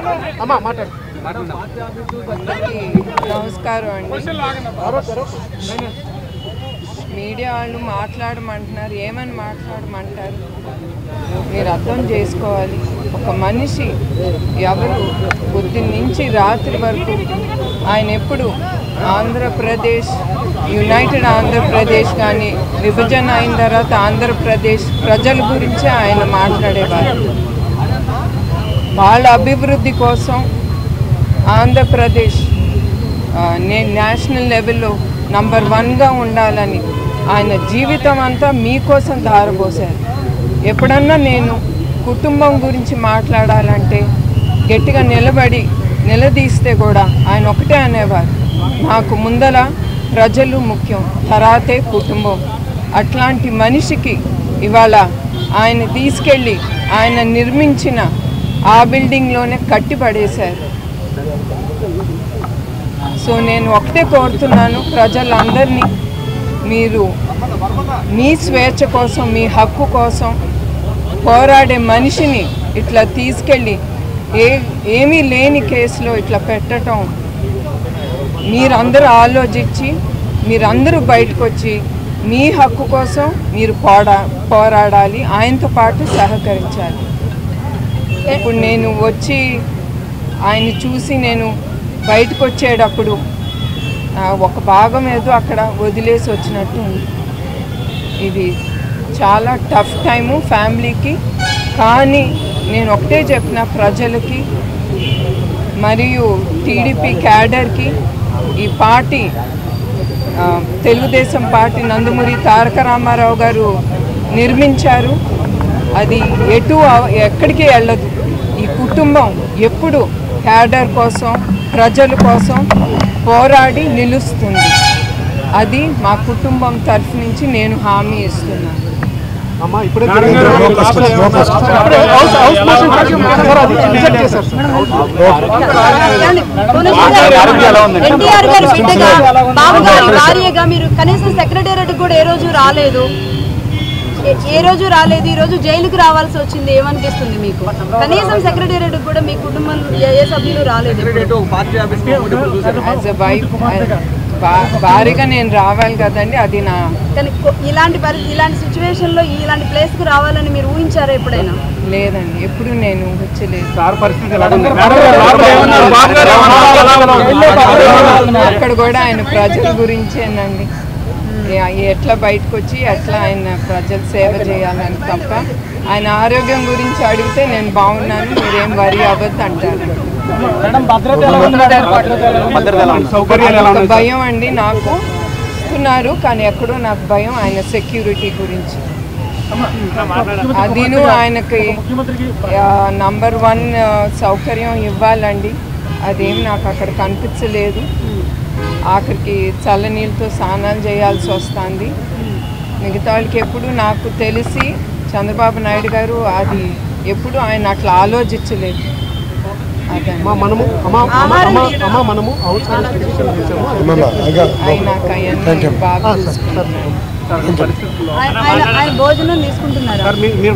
అమ్మా మాట్లాడు నమస్కారం అండి మీడియా వాళ్ళు మాట్లాడమంటున్నారు ఏమని మాట్లాడమంటారు మీరు అర్థం చేసుకోవాలి ఒక మనిషి ఎవరు పొద్దున్న నుంచి రాత్రి వరకు ఆయన ఎప్పుడు ఆంధ్రప్రదేశ్ యునైటెడ్ ఆంధ్రప్రదేశ్ కానీ విభజన అయిన తర్వాత ఆంధ్రప్రదేశ్ ప్రజల గురించి ఆయన మాట్లాడేవారు వాళ్ళ అభివృద్ధి కోసం ఆంధ్రప్రదేశ్ ఆ, నేను నేషనల్ లెవెల్లో నంబర్ వన్గా ఉండాలని ఆయన జీవితం అంతా మీకోసం ధారపోశారు ఎప్పుడన్నా నేను కుటుంబం గురించి మాట్లాడాలంటే గట్టిగా నిలబడి నిలదీస్తే కూడా ఆయన ఒకటే అనేవారు నాకు ముందల ప్రజలు ముఖ్యం తర్వాతే కుటుంబం అట్లాంటి మనిషికి ఇవాళ ఆయన తీసుకెళ్ళి ఆయన నిర్మించిన ఆ బిల్డింగ్లోనే కట్టి పడేశారు సో నేను ఒకటే కోరుతున్నాను ప్రజలందరినీ మీరు మీ స్వేచ్ఛ కోసం మీ హక్కు కోసం పోరాడే మనిషిని ఇట్లా తీసుకెళ్ళి ఏ ఏమీ లేని కేసులో ఇట్లా పెట్టడం మీరందరూ ఆలోచించి మీరందరూ బయటకు వచ్చి మీ హక్కు కోసం మీరు పోరా పోరాడాలి ఆయనతో పాటు సహకరించాలి ఇప్పుడు నేను వచ్చి ఆయన చూసి నేను బయటకు వచ్చేటప్పుడు ఆ, ఒక భాగం ఏదో అక్కడ వదిలేసి వచ్చినట్టు ఉంది ఇది చాలా టఫ్ టైము ఫ్యామిలీకి కానీ నేను ఒకటే చెప్పిన ప్రజలకి మరియు టీడీపీ క్యాడర్కి ఈ పార్టీ ఆ, తెలుగుదేశం పార్టీ నందమూరి తారక రామారావు గారు నిర్మించారు అది ఎటు అవ- ఎక్కడికి వెళ్ళదు ఈ కుటుంబం ఎప్పుడు క్యాడర్ కోసం ప్రజల కోసం పోరాడి నిలుస్తుంది అది మా కుటుంబం తరఫు నుంచి నేను హామీ ఇస్తున్నాను అమ్మా ఇప్పుడే జరిగింది. ఇప్పుడే హౌస్ హౌస్ మోషన్ చేసి సార్ అది రిజెక్ట్ చేశారు సార్ ఎన్టీఆర్ గారి బిడ్డగా బాబు గారి భార్యగా మీరు కనీసం సెక్రటేరియట్ కూడా ఏ రోజు రాలేదు ఏ- ఏ రోజు రాలేదు ఈ రోజు జైలుకు రావాల్సి వచ్చింది ఏమనిపిస్తుంది మీకు కనీసం సెక్రటేరియట్ కూడా మీ కుటుంబం ఏ ఏ సభ్యులు రాలేదు యాజ్ ఎ వైఫ్ భారీగా నేను రావాలి కదండి అది నా కానీ కొ- ఇలాంటి పరిస్థితి ఇలాంటి సిచ్యువేషన్ లో ఇలాంటి ప్లేస్ కు రావాలని మీరు ఊహించారా ఎప్పుడైనా లేదండి ఎప్పుడు నేను వచ్చలేదు సార్ పరిస్థితి ఎలా ఉంది అక్కడ కూడా ఆయన ప్రజల గురించేనండి ఏ- ఎట్లా బయటకు వచ్చి ఎట్లా ఆయన ప్రజల సేవ చేయాలని తప్ప ఆయన ఆరోగ్యం గురించి అడిగితే నేను బాగున్నాను మీరేం వరి అవ్వద్దు అంటారు సౌకర్యాలు ఎలా ఒక ఉన్నాయి భయం అండి నాకు ఇస్తున్నారు కానీ ఎక్కడో నాకు భయం ఆయన సెక్యూరిటీ గురించి అదిను ఆయనకి నంబర్ వన్ సౌకర్యం ఇవ్వాలండి అదేం నాకు అక్కడ కనిపించలేదు ఆఖరికి చల్లనీళ్ళతో స్నానాలు చేయాల్సి వస్తుంది మిగతా వాళ్ళకి ఎప్పుడు నాకు తెలిసి చంద్రబాబు నాయుడు గారు అది ఎప్పుడు ఆయన అట్లా ఆలోచించలేదు అదే అమ్మా మనము అమ్మా అమ్మా అమ్మా అమ్మా మనము హౌస్ పిటిషన్ చేసాము ఆయన అవన్నీ బాగా చూసుకుంటారు ఆయన ఆయన- ఆయన భోజనం తీసుకుంటున్నారా సార్ మీ- మీరు